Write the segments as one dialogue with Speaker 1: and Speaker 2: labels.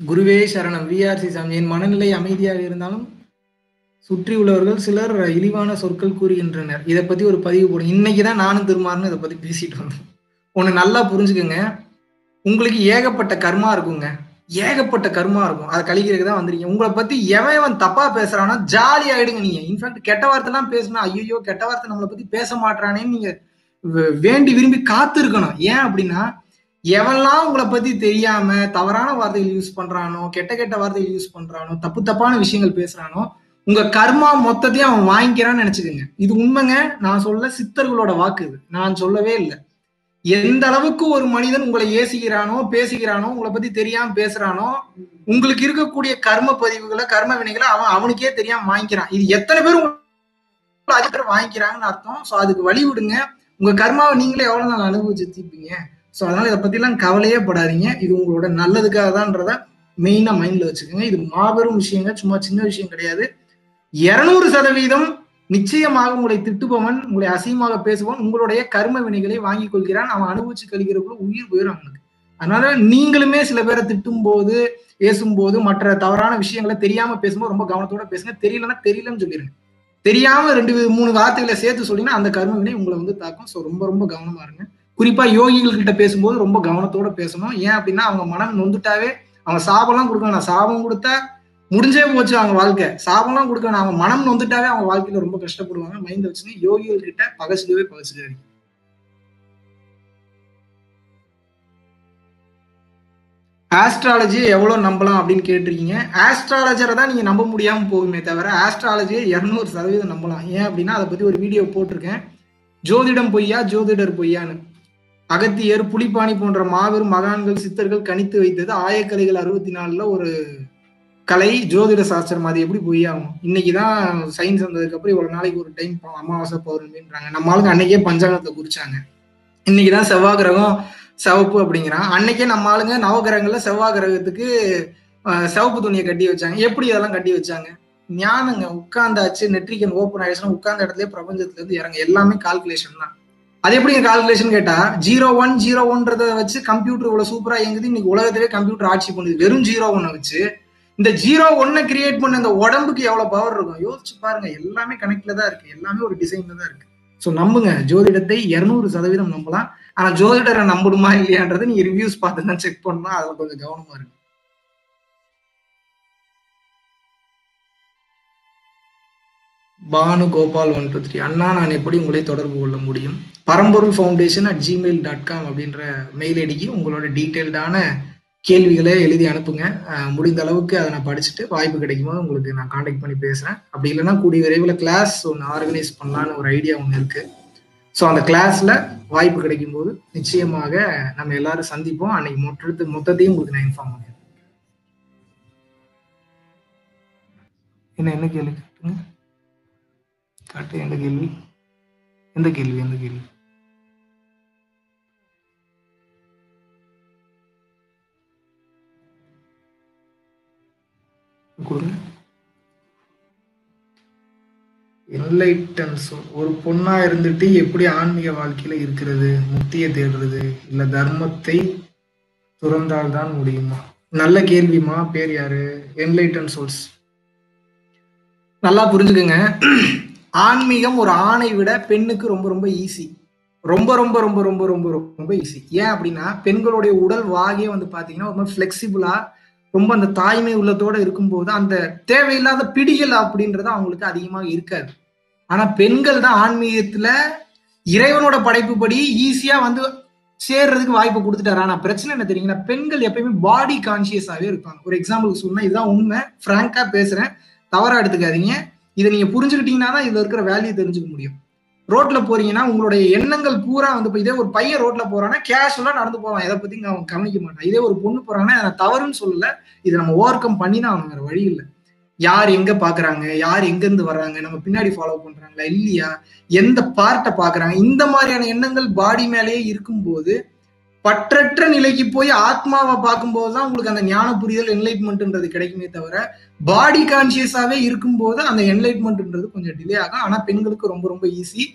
Speaker 1: குருவே சரணம் விஆர்சி சாமி என் மனநிலை அமைதியாக இருந்தாலும் சுற்றி உள்ளவர்கள் சிலர் இழிவான சொற்கள் கூறுகின்றனர் இதை பத்தி ஒரு பதிவு போடுங்க இன்னைக்கு தான் நானும் திருமாறணும் இதை பத்தி பேசிட்டு வந்தோம் ஒண்ணு நல்லா புரிஞ்சுக்கோங்க உங்களுக்கு ஏகப்பட்ட கர்மா இருக்குங்க ஏகப்பட்ட கர்மா இருக்கும் அதை கழிக்கிறதுக்கு தான் வந்திருக்கீங்க உங்களை பத்தி எவன் எவன் தப்பா பேசுறானோ ஜாலி ஆயிடுங்க நீங்க இன்ஃபேக்ட் கெட்ட வார்த்தை எல்லாம் பேசினா ஐயோ கெட்ட வார்த்தை நம்மளை பத்தி பேச மாட்டானேன்னு நீங்க வே- வேண்டி விரும்பி காத்து இருக்கணும் ஏன் அப்படின்னா எவன்லாம் உங்களை பத்தி தெரியாம தவறான வார்த்தைகள் யூஸ் பண்றானோ கெட்ட கெட்ட வார்த்தைகள் யூஸ் பண்றானோ தப்பு தப்பான விஷயங்கள் பேசுறானோ உங்க கர்மா மொத்தத்தையும் அவன் வாங்கிக்கிறான்னு நினைச்சுக்கோங்க இது உண்மைங்க நான் சொல்ல சித்தர்களோட வாக்கு இது நான் சொல்லவே இல்லை எந்த அளவுக்கு ஒரு மனிதன் உங்களை ஏசிக்கிறானோ பேசுகிறானோ உங்களை பத்தி தெரியாம பேசுறானோ உங்களுக்கு இருக்கக்கூடிய கர்ம பதிவுகளை கர்ம வினைகளை அவன் அவனுக்கே தெரியாம வாங்கிக்கிறான் இது எத்தனை பேர் உங்களை அதிக பேர் வாங்கிக்கிறாங்கன்னு அர்த்தம் சோ அதுக்கு வழி விடுங்க உங்க கர்மாவை நீங்களே எவ்வளவு நாள் அனுபவிச்சு தீர்ப்பீங்க சோ அதனால இதை பத்தி எல்லாம் கவலையே படாதீங்க இது உங்களோட நல்லதுக்காக தான்றத மெயினா மைண்ட்ல வச்சுக்கோங்க இது மாபெரும் விஷயங்க சும்மா சின்ன விஷயம் கிடையாது இருநூறு சதவீதம் நிச்சயமாக உங்களை திட்டுபவன் உங்களை அசிங்கமாக பேசுபவன் உங்களுடைய கர்ம வினைகளை வாங்கிக் கொள்கிறான் அவன் அனுபவிச்சு கழிக்கிறதுக்குள்ள உயிர் போயிடும் அவனுக்கு அதனால நீங்களுமே சில பேரை திட்டும் போது பேசும்போது மற்ற தவறான விஷயங்களை தெரியாம பேசும்போது ரொம்ப கவனத்தோட பேசுங்க தெரியலன்னா தெரியலன்னு சொல்லிருங்க தெரியாம ரெண்டு மூணு வார்த்தைகளை சேர்த்து சொல்லினா அந்த கர்ம வினை உங்களை வந்து தாக்கும் ஸோ ரொம்ப ரொம்ப கவனமா இருங்க குறிப்பா யோகிகள் கிட்ட பேசும்போது ரொம்ப கவனத்தோட பேசணும் ஏன் அப்படின்னா அவங்க மனம் நொந்துட்டாவே அவங்க சாபம்லாம் கொடுக்கணும் நான் சாபம் கொடுத்தா முடிஞ்சே போச்சு அவங்க வாழ்க்கை சாபம்லாம் கொடுக்கணும் அவங்க மனம் நொந்துட்டாவே அவங்க வாழ்க்கையில ரொம்ப கஷ்டப்படுவாங்க மைண்ட் வச்சுங்க யோகிகள் கிட்ட பகச்சுக்கவே பகச்சுக்காதீங்க ஆஸ்ட்ராலஜி எவ்வளவு நம்பலாம் அப்படின்னு கேட்டிருக்கீங்க ஆஸ்ட்ராலஜரை தான் நீங்க நம்ப முடியாம போகுமே தவிர ஆஸ்ட்ராலஜியை இருநூறு சதவீதம் நம்பலாம் ஏன் அப்படின்னா அதை பத்தி ஒரு வீடியோ போட்டிருக்கேன் ஜோதிடம் பொய்யா ஜோதிடர் பொய்யான்னு அகத்தியர் புலிப்பாணி போன்ற மாபெரும் மகான்கள் சித்தர்கள் கணித்து வைத்தது ஆயக்கலைகள் அறுபத்தி நாலுல ஒரு கலை ஜோதிட சாஸ்திரம் அது எப்படி பொய்யாகும் இன்னைக்குதான் சயின்ஸ் வந்ததுக்கு அப்புறம் இவ்வளவு நாளைக்கு ஒரு டைம் அமாவாசை பௌர்ணமின்றாங்க நம்ம ஆளுங்க அன்னைக்கே பஞ்சாங்கத்தை குறிச்சாங்க இன்னைக்குதான் செவ்வாய் கிரகம் சிவப்பு அப்படிங்கிறான் அன்னைக்கே நம்ம ஆளுங்க நவகிரகங்கள்ல செவ்வாய் கிரகத்துக்கு அஹ், சிவப்பு துணியை கட்டி வச்சாங்க எப்படி இதெல்லாம் கட்டி வச்சாங்க ஞானங்க உட்கார்ந்தாச்சு நெட்ரிகன் ஓப்பன் ஆயிடுச்சுன்னா உட்கார்ந்த இடத்துல பிரபஞ்சத்துல இருந்து இறங்க எல்லாமே கால்குலேஷன் தான் அது எப்படிங்க கால்குலேஷன் கேட்டா ஜீரோ ஒன் ஜீரோ ஒன்றத வச்சு கம்ப்யூட்டர் இவ்வளவு சூப்பரா இயங்குது இன்னைக்கு உலகத்திலே கம்ப்யூட்டர் ஆட்சி பண்ணுது வெறும் ஜீரோ ஒன்னை வச்சு இந்த ஜீரோ ஒன்னை கிரியேட் பண்ண இந்த உடம்புக்கு எவ்வளவு பவர் இருக்கும் யோசிச்சு பாருங்க எல்லாமே கனெக்ட்ல தான் இருக்கு எல்லாமே ஒரு டிசைன்ல தான் இருக்கு ஸோ நம்புங்க ஜோதிடத்தை இருநூறு சதவீதம் நம்பலாம் ஆனா ஜோதிடரை நம்பணுமா இல்லையான்றதை நீங்க ரிவ்யூஸ் பார்த்து தான் செக் பண்ணணும் அதுல கொஞ்சம் கவனமா இருக்கு Banu Gopal one two three அண்ணா நான் எப்படி உங்களை தொடர்பு கொள்ள முடியும் Paramporul foundation at Gmail dot com அப்படின்ற மெயில் ஐடிக்கு உங்களோட டீட்டெயில்டான கேள்விகளை எழுதி அனுப்புங்க அஹ் முடிந்த அளவுக்கு அதை நான் படிச்சுட்டு வாய்ப்பு கிடைக்கும் போது உங்களுக்கு நான் காண்டாக்ட் பண்ணி பேசுறேன் அப்படி இல்லைன்னா கூடிய விரைவில் கிளாஸ் ஒன்று ஆர்கனைஸ் பண்ணலான்னு ஒரு ஐடியா ஒன்று இருக்கு ஸோ அந்த கிளாஸ்ல வாய்ப்பு கிடைக்கும் போது நிச்சயமாக நம்ம எல்லாரும் சந்திப்போம் அன்னைக்கு மொத்தத்து மொத்தத்தையும் உங்களுக்கு நான் இன்ஃபார்ம் பண்ணுறேன் என்ன என்ன கேள்வி கேட்டுங்க காட்டு எந்த கேள்வி எந்த கேள்வி எந்த கேள்வி கொடுங்க என்லைட்டன்ஸ் ஒரு பொண்ணா இருந்துட்டு எப்படி ஆன்மீக வாழ்க்கையில இருக்கிறது முக்தியை தேடுறது இல்ல தர்மத்தை துறந்தால் தான் முடியுமா நல்ல கேள்விமா பேர் யாரு என்லைட்டன் சோல்ஸ் நல்லா புரிஞ்சுக்கோங்க ஆன்மீகம் ஒரு ஆணை விட பெண்ணுக்கு ரொம்ப ரொம்ப ஈஸி ரொம்ப ரொம்ப ரொம்ப ரொம்ப ரொம்ப ரொம்ப ஈஸி ஏன் அப்படின்னா பெண்களுடைய உடல் வாகே வந்து பாத்தீங்கன்னா ரொம்ப ஃபிளெக்சிபிளா ரொம்ப அந்த தாய்மை உள்ளத்தோட இருக்கும்போது அந்த தேவையில்லாத பிடிகள் அப்படின்றது அவங்களுக்கு அதிகமாக இருக்காது ஆனா பெண்கள் தான் ஆன்மீகத்துல இறைவனோட படைப்புப்படி ஈஸியா வந்து சேர்றதுக்கு வாய்ப்பு கொடுத்துட்டாரு ஆனா பிரச்சனை என்ன தெரியுங்களா பெண்கள் எப்பயுமே பாடி கான்சியஸாவே இருப்பாங்க ஒரு எக்ஸாம்பிளுக்கு சொன்னா இதுதான் உண்மை பிராங்கா பேசுறேன் தவறா எடுத்துக்காதீங்க இதை நீங்க புரிஞ்சுக்கிட்டீங்கன்னா தான் இதுல இருக்கிற வேல்யூ தெரிஞ்சுக்க முடியும் ரோட்ல போறீங்கன்னா உங்களுடைய எண்ணங்கள் பூரா வந்து இப்ப இதே ஒரு பையன் ரோட்ல போறான்னா கேஷுவலா நடந்து போவான் எதை பத்தி அவன் கவனிக்க மாட்டான் இதே ஒரு பொண்ணு போறாங்கன்னா அதை நான் தவறுன்னு சொல்லல இதை நம்ம ஓவர் கம் பண்ணி தான் அவன் வேற வழி இல்லை யார் எங்க பாக்குறாங்க யார் எங்க இருந்து வர்றாங்க நம்ம பின்னாடி ஃபாலோ பண்றாங்களா இல்லையா எந்த பார்ட்டை பாக்குறாங்க இந்த மாதிரியான எண்ணங்கள் பாடி மேலேயே இருக்கும்போது பற்றற்ற நிலைக்கு போய் ஆத்மாவை பார்க்கும்போது தான் உங்களுக்கு அந்த ஞான புரிதல் என்லைட்மெண்ட்ன்றது கிடைக்குமே தவிர பாடி கான்சியஸாவே இருக்கும்போது அந்த என்லைட்மெண்ட்ன்றது கொஞ்சம் டிலே ஆகும் ஆனா பெண்களுக்கு ரொம்ப ரொம்ப ஈஸி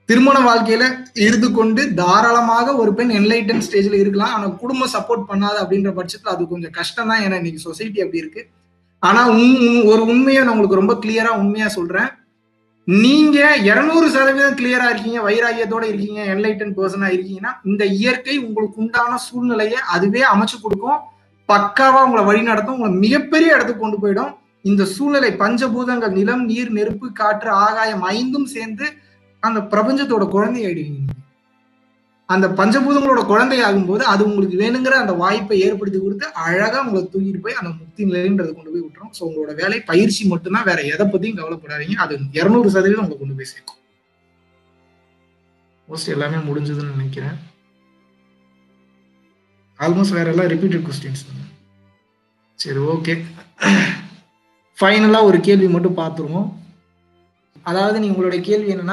Speaker 1: திருமண வாழ்க்கையில இருந்து கொண்டு தாராளமாக ஒரு பெண் என்லைட்டன் ஸ்டேஜ்ல இருக்கலாம் ஆனா குடும்பம் சப்போர்ட் பண்ணாது அப்படின்ற பட்சத்துல அது கொஞ்சம் கஷ்டம் தான் ஏன்னா இன்னைக்கு சொசைட்டி அப்படி இருக்கு ஆனா ஒரு உண்மையை நான் உங்களுக்கு ரொம்ப கிளியரா உண்மையா சொல்றேன் நீங்க இருநூறு சதவீதம் கிளியரா இருக்கீங்க வைராகியத்தோட இருக்கீங்க என்லைட்டன் பர்சனா இருக்கீங்கன்னா இந்த இயற்கை உங்களுக்கு உண்டான சூழ்நிலையை அதுவே அமைச்சு கொடுக்கும் பக்காவா உங்களை வழி நடத்தும் உங்களை மிகப்பெரிய இடத்துக்கு கொண்டு போயிடும் இந்த சூழ்நிலை பஞ்சபூதங்கள் நிலம் நீர் நெருப்பு காற்று ஆகாயம் ஐந்தும் சேர்ந்து அந்த பிரபஞ்சத்தோட குழந்தை ஆயிடுவீங்க அந்த பஞ்சபூதங்களோட குழந்தை ஆகும்போது அது உங்களுக்கு வேணுங்கிற அந்த வாய்ப்பை ஏற்படுத்தி கொடுத்து அழகா உங்களை தூக்கிட்டு போய் அந்த முக்தி நிலைன்றதை கொண்டு போய் விட்டுரும் ஸோ உங்களோட வேலை பயிற்சி மட்டும்தான் வேற எதை பத்தியும் கவலைப்படாதீங்க அது இருநூறு சதவீதம் உங்களை கொண்டு போய் சேர்க்கும் மோஸ்ட் எல்லாமே முடிஞ்சதுன்னு நினைக்கிறேன் ஆல்மோஸ்ட் வேற எல்லாம் ரிப்பீட்டட் கொஸ்டின்ஸ் சரி ஓகே ஃபைனலா ஒரு கேள்வி மட்டும் பார்த்துருவோம் அதாவது நீ உங்களுடைய கேள்வி என்னன்னா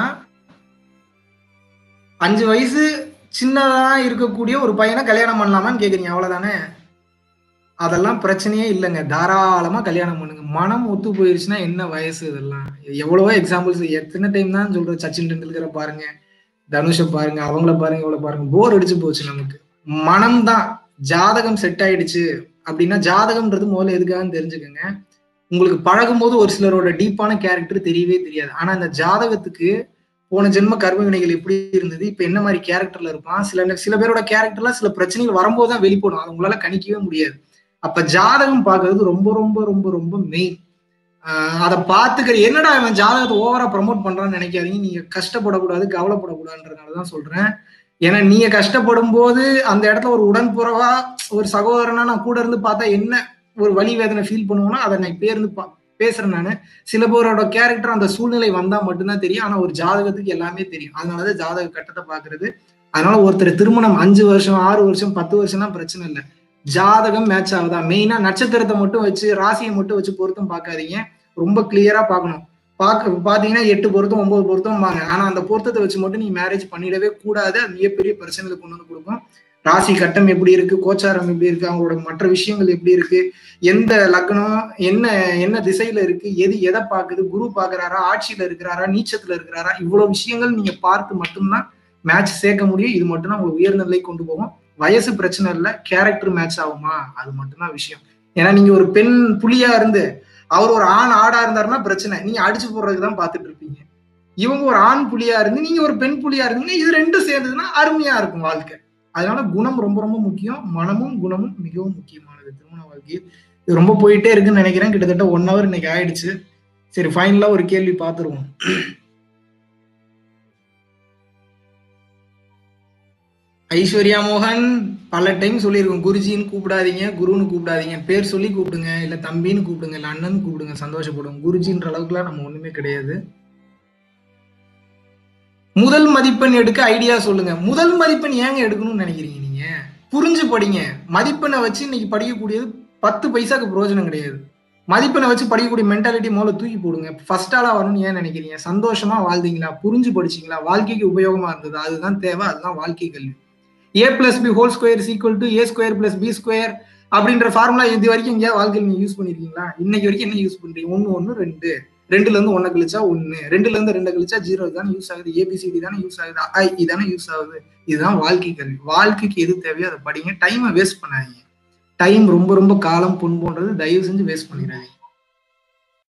Speaker 1: அஞ்சு வயசு சின்னதா இருக்கக்கூடிய ஒரு பையனை கல்யாணம் பண்ணலாமான்னு கேக்குறீங்க அவ்வளவுதானே அதெல்லாம் பிரச்சனையே இல்லைங்க தாராளமா கல்யாணம் பண்ணுங்க மனம் ஒத்து போயிருச்சுன்னா என்ன வயசு இதெல்லாம் எவ்வளவோ எக்ஸாம்பிள்ஸ் எத்தனை டைம் தான் சொல்றது சச்சின் டெண்டுல்கரை பாருங்க தனுஷை பாருங்க அவங்கள பாருங்க இவ்வளவு பாருங்க போர் அடிச்சு போச்சு நமக்கு மனம் தான் ஜாதகம் செட் ஆயிடுச்சு அப்படின்னா ஜாதகம்ன்றது முதல்ல எதுக்காகன்னு தெரிஞ்சுக்கோங்க உங்களுக்கு பழகும் போது ஒரு சிலரோட டீப்பான கேரக்டர் தெரியவே தெரியாது ஆனா அந்த ஜாதகத்துக்கு போன ஜென்ம கர்ம வினைகள் எப்படி இருந்தது இப்ப என்ன மாதிரி கேரக்டர்ல இருப்பான் சில சில பேரோட கேரக்டர்ல சில பிரச்சனைகள் வரும்போது தான் வெளிப்படும் அது உங்களால கணிக்கவே முடியாது அப்ப ஜாதகம் பாக்குறது ரொம்ப ரொம்ப ரொம்ப ரொம்ப மெயின் அதை பார்த்துக்கிற என்னடா இவன் ஜாதகத்தை ஓவரா ப்ரமோட் பண்றான்னு நினைக்காதீங்க நீங்க கஷ்டப்படக்கூடாது கவலைப்படக்கூடாதுன்றதுனாலதான் சொல்றேன் ஏன்னா நீங்க கஷ்டப்படும் போது அந்த இடத்துல ஒரு உடன்புறவா ஒரு சகோதரனா நான் கூட இருந்து பார்த்தா என்ன ஒரு வலி வேதனை ஃபீல் பண்ணுவோம்னா அதை நான் பேருந்து பேசுறேன் நானு சில பேரோட கேரக்டர் அந்த சூழ்நிலை வந்தா மட்டும்தான் தெரியும் ஆனா ஒரு ஜாதகத்துக்கு எல்லாமே தெரியும் அதனாலதான் ஜாதக கட்டத்தை பாக்குறது அதனால ஒருத்தர் திருமணம் அஞ்சு வருஷம் ஆறு வருஷம் பத்து வருஷம்னா பிரச்சனை இல்லை ஜாதகம் மேட்ச் ஆகுதா மெயினா நட்சத்திரத்தை மட்டும் வச்சு ராசியை மட்டும் வச்சு பொருத்தம் பார்க்காதீங்க ரொம்ப கிளியரா பார்க்கணும் பார்க்க பாத்தீங்கன்னா எட்டு பொருத்தம் ஒன்பது பொருத்தம் வாங்க ஆனா அந்த பொருத்தத்தை வச்சு மட்டும் நீ மேரேஜ் பண்ணிடவே கூடாது அது மிகப்பெரிய பிரச்சனைகளை கொண்டு வந்து கொடுக்கும் ராசி கட்டம் எப்படி இருக்கு கோச்சாரம் எப்படி இருக்கு அவங்களோட மற்ற விஷயங்கள் எப்படி இருக்கு எந்த லக்னம் என்ன என்ன திசையில இருக்கு எது எதை பாக்குது குரு பாக்குறாரா ஆட்சியில இருக்கிறாரா நீச்சத்துல இருக்கிறாரா இவ்வளவு விஷயங்கள் நீங்க பார்த்து மட்டும்தான் மேட்ச் சேர்க்க முடியும் இது மட்டும்தான் உங்களுக்கு உயர்ந்த நிலை கொண்டு போகும் வயசு பிரச்சனை இல்லை கேரக்டர் மேட்ச் ஆகுமா அது மட்டும்தான் விஷயம் ஏன்னா நீங்க ஒரு பெண் புலியா இருந்து அவர் ஒரு ஆண் ஆடா இருந்தாருன்னா பிரச்சனை நீங்க அடிச்சு போடுறதுக்கு தான் பாத்துட்டு இருப்பீங்க இவங்க ஒரு ஆண் புலியா இருந்து நீங்க ஒரு பெண் புலியா இருந்தீங்கன்னா இது ரெண்டும் சேர்ந்ததுன்னா அருமையா இருக்கும் வாழ்க்கை அதனால குணம் ரொம்ப ரொம்ப முக்கியம் மனமும் குணமும் மிகவும் முக்கியமானது திருமண வாழ்க்கையில் இது ரொம்ப போயிட்டே இருக்குன்னு நினைக்கிறேன் கிட்டத்தட்ட ஒன் ஹவர் இன்னைக்கு ஆயிடுச்சு சரி ஃபைனலா ஒரு கேள்வி பார்த்துருவோம் ஐஸ்வர்யா மோகன் பல டைம் சொல்லியிருக்கோம் குருஜின்னு கூப்பிடாதீங்க குருன்னு கூப்பிடாதீங்க பேர் சொல்லி கூப்பிடுங்க இல்ல தம்பின்னு கூப்பிடுங்க இல்ல அண்ணன் கூப்பிடுங்க சந்தோஷப்படுங்க குருஜின்ற அளவுக்குலாம் நம்ம ஒண்ணுமே கிடையாது முதல் மதிப்பெண் எடுக்க ஐடியா சொல்லுங்க முதல் மதிப்பெண் ஏங்க எடுக்கணும்னு நினைக்கிறீங்க நீங்க புரிஞ்சு படிங்க மதிப்பெண்ணை வச்சு இன்னைக்கு படிக்கக்கூடியது பத்து பைசாக்கு பிரயோஜனம் கிடையாது மதிப்பெண்ணை வச்சு படிக்கக்கூடிய மென்டாலிட்டி முதல்ல தூக்கி போடுங்க ஃபர்ஸ்ட் ஆளா வரணும்னு ஏன் நினைக்கிறீங்க சந்தோஷமா வாழ்ந்தீங்களா புரிஞ்சு படிச்சீங்களா வாழ்க்கைக்கு உபயோகமா இருந்தது அதுதான் தேவை அதுதான் வாழ்க்கை கல்வி A plus B whole square equal to A square plus B square அப்படின்ற ஃபார்முலா இது வரைக்கும் எங்கேயாவது வாழ்க்கையில் நீங்க யூஸ் பண்ணிருக்கீங்களா இன்னைக்கு வரைக்கும் என்ன யூஸ் பண்றீங்க ஒன்னு ஒன்னு ரெண்டு ரெண்டுல இருந்து ஒன்ன கழிச்சா ஒன்னு ரெண்டுல இருந்து ரெண்டு கழிச்சா ஜீரோ தானே யூஸ் ஆகுது ஏபிசிடி தானே யூஸ் ஆகுது ஐ இதானே யூஸ் ஆகுது இதுதான் வாழ்க்கை கல்வி வாழ்க்கைக்கு எது தேவையோ அதை படிங்க டைமை வேஸ்ட் பண்ணாதீங்க டைம் ரொம்ப ரொம்ப காலம் பொன் போன்றது தயவு செஞ்சு வேஸ்ட் பண்ணிடாதீங்க